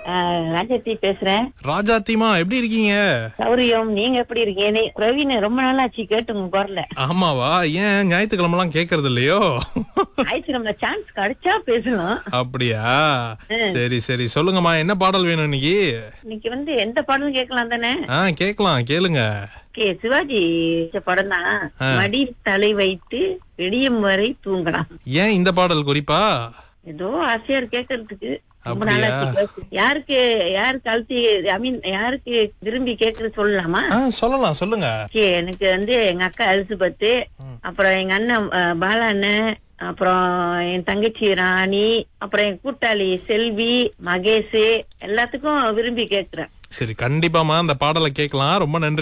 ராஜாத்தி பேசுறேன் ராஜாத்திமா எப்படி இருக்கீங்க சௌரியம் நீங்க எப்படி இருக்கீங்க நீ- பிரவீன் ரொம்ப நாள் ஆச்சு கேட்டு உங்க குரல ஆமாவா ஏன் ஞாயிற்றுக்கிழமெல்லாம் கேக்குறது இல்லையோ ஞாயிற்றுக்கிழமை சான்ஸ் கிடைச்சா பேசலாம் அப்படியா சரி சரி சொல்லுங்கம்மா என்ன பாடல் வேணும் இன்னைக்கு இன்னைக்கு வந்து எந்த பாடலும் கேட்கலாம் தானே ஆ கேக்கலாம் கேளுங்க கே சிவாஜி படம் தான் மடி தலை வைத்து விடியும் வரை தூங்கலாம் ஏன் இந்த பாடல் குறிப்பா ஏதோ ஆசையா இருக்கு கேட்கறதுக்கு ரொம்ப அப்படியா? நாளாச்சு கேட்டு. யாருக்கு யாருக்கு அழுத்தி ஐ மீன் யாருக்கு விரும்பி கேக்குறது சொல்லலாமா ஆ சொல்லலாம் சொல்லுங்க ஓகே எனக்கு வந்து எங்க அக்கா எலிசபெத்து அப்புறம் எங்க அண்ணன் அஹ், பாலா அண்ணன் அப்புறம் என் தங்கச்சி ராணி அப்புறம் என் கூட்டாளி செல்வி மகேஷ் எல்லாத்துக்கும் விரும்பி கேக்குறேன் சரி கண்டிப்பாமா அந்த பாடலை கேட்கலாம் ரொம்ப நன்றி